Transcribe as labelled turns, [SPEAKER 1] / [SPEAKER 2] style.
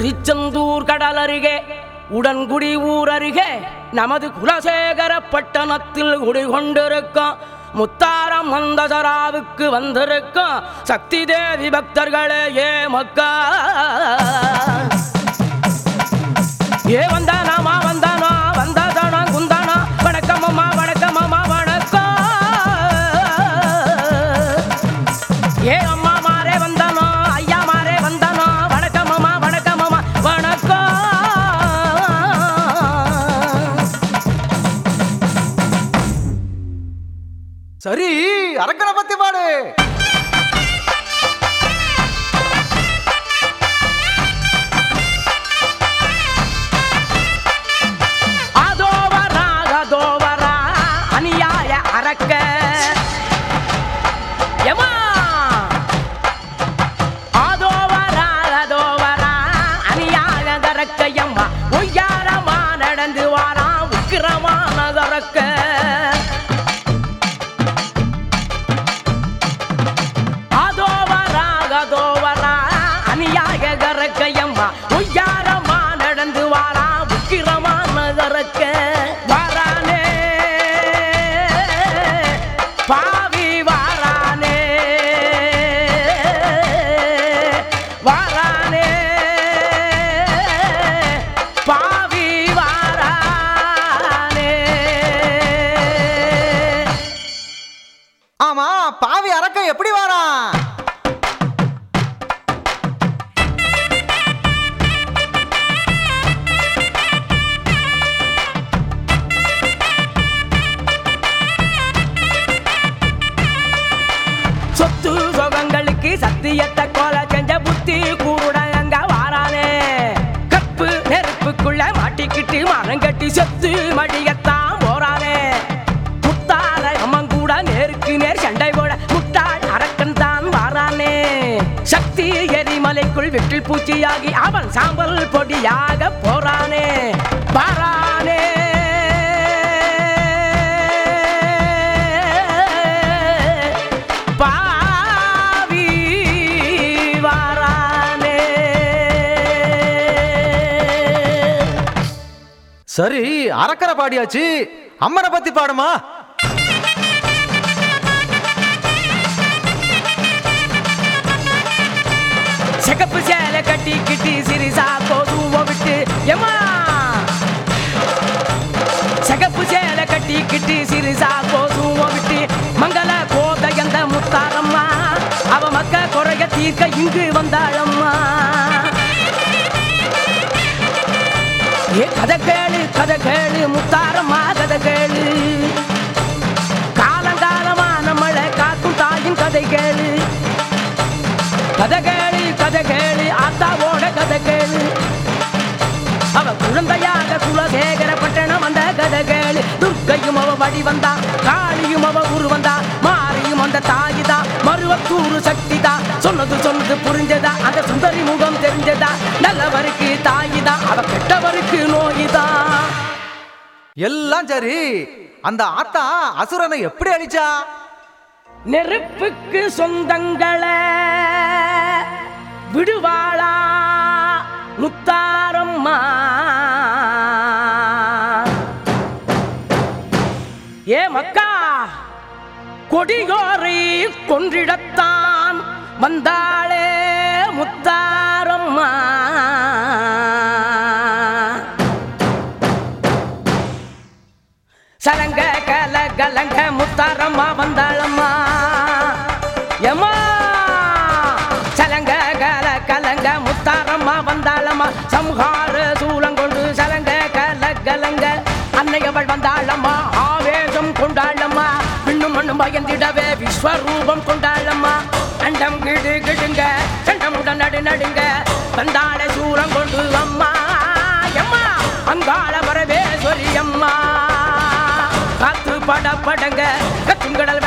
[SPEAKER 1] திருச்செந்தூர் கடல் அருகே உடன்குடி ஊர் அருகே நமது குலசேகர பட்டணத்தில் குடிகொண்டிருக்கும் முத்தாரம் மந்தசராவுக்கு வந்திருக்கும் சக்தி தேவி பக்தர்களே ஏ மக்கா ஏ வந்தானாமா வந்தானா வந்தாதானா குந்தானா வணக்கம் அம்மா வணக்கம் அம்மா வணக்கம் ஏ அம்மா மாரே வந்தானோ ஐயா மாரே வந்தானோ வணக்கம் அம்மா வணக்கம் அம்மா வணக்கம்
[SPEAKER 2] சரி அரக்கனை பத்தி பாடு
[SPEAKER 1] அதோ வரா அதோ வரா அநியாய அரக்க எம்மா அதோ வரா அதோ வரா அநியாய கரக்க எம்மா ஒய்யாரமா நடந்து வாரா உக்கிரமான கரக்க அதோ வரா அதோ வரா அநியாய கரக்கையம்மா உய்யாரமா நடந்து வாரா உக்கிரமான கரக்க வாரானே பாவி வாரானே வாரானே பாவி வாரானே
[SPEAKER 2] ஆமா பாவி அரக்கன் எப்படி வாரான்
[SPEAKER 1] சொத்து சுகங்களுக்கு சத்தியத்தை கொலை செஞ்ச புத்தி கூருட அங்க வாரானே கப்பு நெருப்புக்குள்ள மாட்டிக்கிட்டு மரம் கட்டி செத்து மடியத்தான் போறானே முத்தார அம்மன் கூட நேருக்கு நேர் சண்டை போட முட்டாள் அரக்கன் தான் வாரானே சக்தி எரிமலைக்குள் விட்டில் பூச்சியாகி அவன் சாம்பல் பொடியாக போறானே வாரானே பாவி வாரானே
[SPEAKER 2] சரி அரக்கனை பாடியாச்சு அம்மனை பத்தி பாடுமா
[SPEAKER 1] சிகப்பு சேலை கட்டிக்கிட்டு சிறிசா கோதுவ விட்டு எம்மா சிகப்பு சேலை கட்டிக்கிட்டு சிறிசா கோதுவ விட்டு மங்கள கோதையந்த முத்தாரம்மா அவ மக்க குறைய தீர்க்க இங்கு வந்தாளம்மா ஏ கதை கேளு கதை கேளு முத்தாரம்மா கதை கேளு காலங்காலமா நம்மளை காக்கும் தாயின் கதை கேளு கதை கேளு கதை கேளு ஆத்தாவோட கதை கேளு அவ குழந்தையாக குலசேகர பட்டணம் அந்த கதை கேளு துர்க்கையும் அவ வழி வந்தா காளியும் அவ உரு வந்தா மாரியும் அந்த தாயிதா மருவத்தூரு சக்திதா சொன்னது சொன்னது புரிஞ்சதா அந்த சுந்தரி முகம் தெரிஞ்சதா நல்லவருக்கு தாயிதா அவ கெட்டவருக்கு நோயிதா
[SPEAKER 2] எல்லாம் சரி அந்த ஆத்தா அசுரனை எப்படி அழிச்சா
[SPEAKER 1] நெருப்புக்கு சொந்தங்கள விடுவாளா முத்தாரம்மா ஏ மக்கா கொடியோரை கொன்றிடத்தான் வந்தாளே முத்தாரம்மா சலங்க கல கலங்க முத்தாரம்மா வந்தாளம்மா எம்மா சலங்க கல கலங்க முத்தாரம்மா வந்தாளம்மா சம்ஹார சூலங்கொண்டு சலங்க கல கலங்க அன்னையவள் வந்தாளம்மா ஆவேசம் கொண்டாளம்மா பின்னும் மண்ணும் பயந்திடவே விஸ்வரூபம் கொண்டாளம்மா அண்டம் கிடு கிடுங்க சண்டமுடன் நடு நடுங்க வந்தாள சூலம் கொண்டு அம்மா எம்மா அங்காள வரவே சொல்லி அம்மா காத்து பட படங்க கத்துங்கடல்